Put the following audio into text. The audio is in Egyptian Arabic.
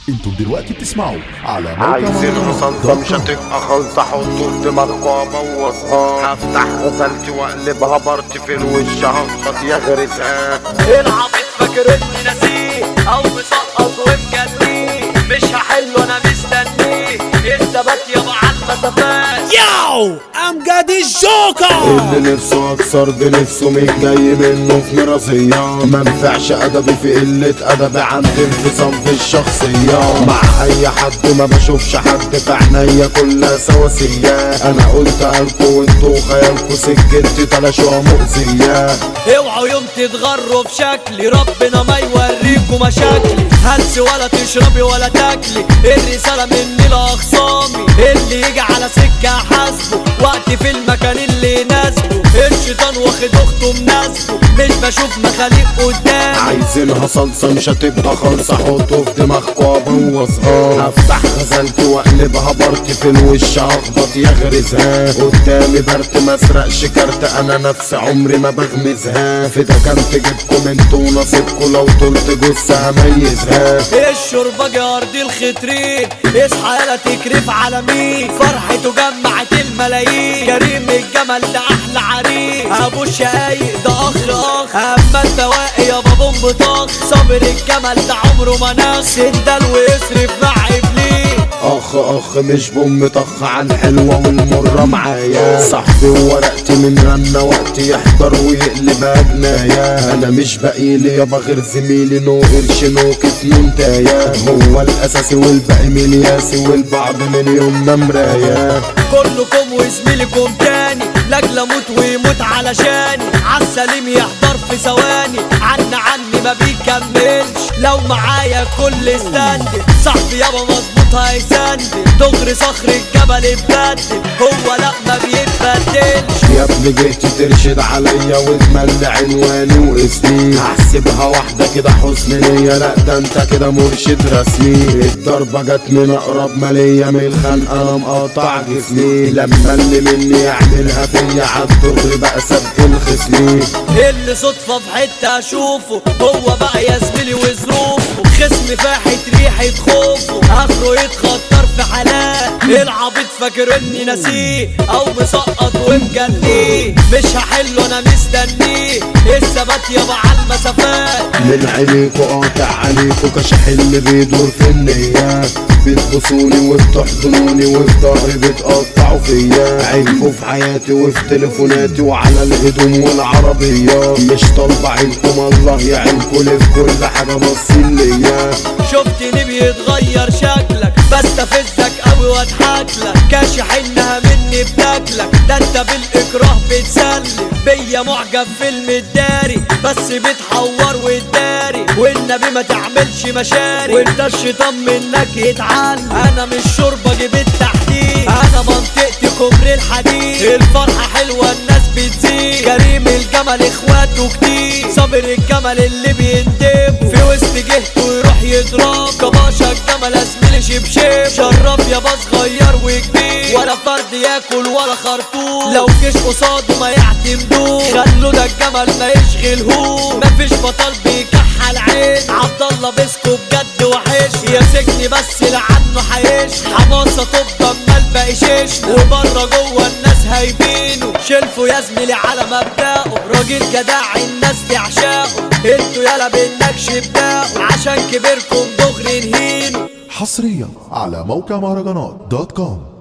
انتم دلوقتي بتسمعوا على موقع عايزين مهرجانات خلطة دوت مش كوم. هتبقى خلطة حطه في دماغكوا ابوظها هفتح غزلتي واقلبها بارتي في الوش هخبط يا غرزها العبيط فاكر اني ناسيه او مسقط ومجنيه مش هحله انا مستنيه الثبات يابا على المسافات Yo, I'm got this joker. اللي نفسه اكسر بنفسه مين جاي منه في مرضية ما نفعش ادبي في قلة ادبي عندي انفصام في الشخصية مع اي حد ما بشوفش حد في عينيا كلها سواسية انا قلت قلبكوا وانتوا خيالكوا سكتي تلاشوها مؤذية اوعوا يوم تتغروا في شكلي ربنا ما يوريكم مشاكلي هلس ولا تشربي ولا تاكلي الرسالة مني لأخصامي اللي يجي على سكة حاسبه وقت في المكان اللي يناسبه الشيطان واخد اخته مناسبه مش بشوف مخاليق قدامي عايزينها صلصة مش هتبقى خالصة حطه في دماغكوا ابوظها هفتح غزلتي واقلبها بارتي في الوش هخبط يغرزها قدامي برت ما اسرقش كارت انا نفسي عمري ما بغمزها في ده كان تجيبكم انتوا ونصيبكوا لو طلت جثة هميزها الشربة ارض الخطرين اصحى يلا تكرف على مين فرحته جمعت الملايين كريم الجمل ده احلى عريس ابو الشقايق ده اخ اخ اما الدواقي يابا بومب طاخ صابر الجمل ده عمره ما ناخ سندل ويصرف مع ابليس اخ اخ مش بوم طخ عن الحلوة والمرة معايا صاحبي وورقتي من رنة وقتي يحضر ويقلبها جناية انا مش بقيلي يابا غير زميلي نو قرش نو كيف نونتايا هو الاساسي والباقي ملياسي والبعض من يومنا مراية كلكم وزميلكم تاني لاجل اموت ويموت علشاني عالسليم يحضر في ثواني عن عني ما بيكملش لو معايا كل استند صاحبي يابا مظبوط هيسند دغري صخر الجبل اتبدل هو لا ما بيتبدلش يا ابني جيت ترشد عليا وتملي عنواني واسمي هحسبها واحدة كده حسن نية لا ده انت كده مرشد رسمي الضربة جت من اقرب مالية من الخنقة انا مقطع جسمي لما اللي مني يعملها فيا عالدغري بقى سبق الخصمي اللي صدفة في حتة اشوفه هو بقى يا زميلي وظروفه خصم فاحت ريحة خوفه اخره يتخطر في حالات العبيط فاكر اني ناسيه او مسقط ومجنيه مش هحله انا مستنيه الثبات يابا على المسافات من عينيكوا قاطع عليكوا كشح اللي بيدور في النيات بتبصوني وبتحضنوني وفي ظهري بتقطعوا فيا عينكوا في حياتي وفي تليفوناتي وعلى الهدوم والعربية مش طالبة عينكم الله يعينكوا ليه في كل حاجة باصين ليا شفتني بيتغير شكلك بستفزك قوي واضحك لك كاشح انها مني بتاكلك ده انت بالاكراه بتسلم بيا معجب في المداري بس بتحور وتداري والنبي ما تعملش مشاري وانت الشيطان منك يتعلم انا مش شربة جيب التحديد انا منطقتي كوبري الحديد الفرحة حلوة الناس بتزيد كريم الجمل اخواته كتير صابر الجمل اللي بيندب في وسط جهته يروح يضرب كباشا الجمل اسميلي شبشب شرف يابا صغير وكبير ولا فرد ياكل ولا خرطوم لو جيش قصاده ما يعتمدوه خلوا ده الجمل ما يشغلهوش مفيش بطل بيكحل عين عبد الله بيسكو بجد وحش يا سجن بس لعنه حيش حماسه طب اما الباقي شيش وبره جوه الناس هايبينه شلفوا يا زميلي على مبدأه راجل جدع الناس تعشقه انتوا يالا بالنكش بتاعه عشان كبركم دغري نهينه حصريا على موقع مهرجانات دوت كوم